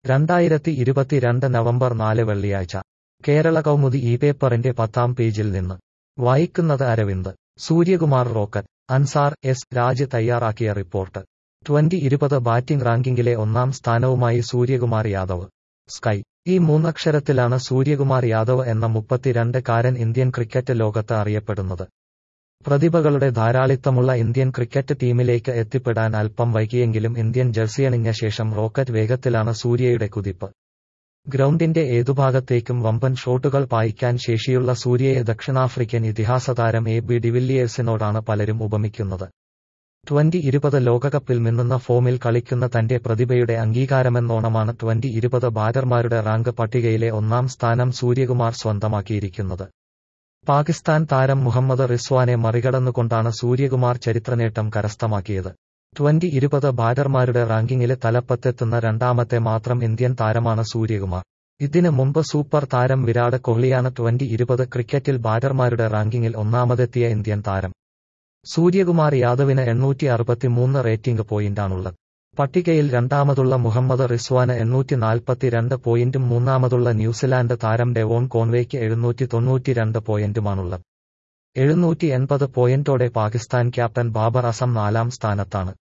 രണ്ടായിരത്തി ഇരുപത്തിരണ്ട് നവംബർ നാല് വെള്ളിയാഴ്ച കേരള കൗമുദി ഈ പേപ്പറിന്റെ പത്താം പേജിൽ നിന്ന് വായിക്കുന്നത് അരവിന്ദ് സൂര്യകുമാർ റോക്കറ്റ് അൻസാർ എസ് രാജ് തയ്യാറാക്കിയ റിപ്പോർട്ട് ട്വന്റി ഇരുപത് ബാറ്റിംഗ് റാങ്കിങ്ങിലെ ഒന്നാം സ്ഥാനവുമായി സൂര്യകുമാർ യാദവ് സ്കൈ ഈ മൂന്നക്ഷരത്തിലാണ് സൂര്യകുമാർ യാദവ് എന്ന മുപ്പത്തിരണ്ട് കാരൻ ഇന്ത്യൻ ക്രിക്കറ്റ് ലോകത്ത് അറിയപ്പെടുന്നത് പ്രതിഭകളുടെ ധാരാളിത്തമുള്ള ഇന്ത്യൻ ക്രിക്കറ്റ് ടീമിലേക്ക് എത്തിപ്പെടാൻ അല്പം വൈകിയെങ്കിലും ഇന്ത്യൻ ജഴ്സിയണിഞ്ഞ ശേഷം റോക്കറ്റ് വേഗത്തിലാണ് സൂര്യയുടെ കുതിപ്പ് ഗ്രൗണ്ടിന്റെ ഏതുഭാഗത്തേക്കും വമ്പൻ ഷോട്ടുകൾ പായിക്കാൻ ശേഷിയുള്ള സൂര്യയെ ദക്ഷിണാഫ്രിക്കൻ ഇതിഹാസതാരം എ ബി ഡിവില്ലിയേഴ്സിനോടാണ് പലരും ഉപമിക്കുന്നത് ട്വന്റി ഇരുപത് ലോകകപ്പിൽ മിന്നുന്ന ഫോമിൽ കളിക്കുന്ന തന്റെ പ്രതിഭയുടെ അംഗീകാരമെന്നോണമാണ് ട്വന്റി ഇരുപത് ബാറ്റർമാരുടെ റാങ്ക് പട്ടികയിലെ ഒന്നാം സ്ഥാനം സൂര്യകുമാർ സ്വന്തമാക്കിയിരിക്കുന്നത് പാകിസ്ഥാൻ താരം മുഹമ്മദ് റിസ്വാനെ മറികടന്നുകൊണ്ടാണ് സൂര്യകുമാർ ചരിത്രനേട്ടം കരസ്ഥമാക്കിയത് ട്വന്റി ഇരുപത് ബാറ്റർമാരുടെ റാങ്കിങ്ങിലെ തലപ്പത്തെത്തുന്ന രണ്ടാമത്തെ മാത്രം ഇന്ത്യൻ താരമാണ് സൂര്യകുമാർ ഇതിന് മുമ്പ് സൂപ്പർ താരം വിരാട് കോഹ്ലിയാണ് ട്വന്റി ഇരുപത് ക്രിക്കറ്റിൽ ബാറ്റർമാരുടെ റാങ്കിങ്ങിൽ ഒന്നാമതെത്തിയ ഇന്ത്യൻ താരം സൂര്യകുമാർ യാദവിന് എണ്ണൂറ്റി അറുപത്തിമൂന്ന് റേറ്റിംഗ് പോയിന്റാണുള്ളത് പട്ടികയിൽ രണ്ടാമതുള്ള മുഹമ്മദ് റിസ്വാന് എണ്ണൂറ്റി നാൽപ്പത്തിരണ്ട് പോയിന്റും മൂന്നാമതുള്ള ന്യൂസിലാൻഡ് താരം ഡെവോൺ കോൺവേയ്ക്ക് എഴുന്നൂറ്റി തൊണ്ണൂറ്റിരണ്ട് പോയിന്റുമാണുള്ളത് എഴുന്നൂറ്റി എൺപത് പോയിന്റോടെ പാകിസ്ഥാൻ ക്യാപ്റ്റൻ ബാബർ അസം നാലാം സ്ഥാനത്താണ്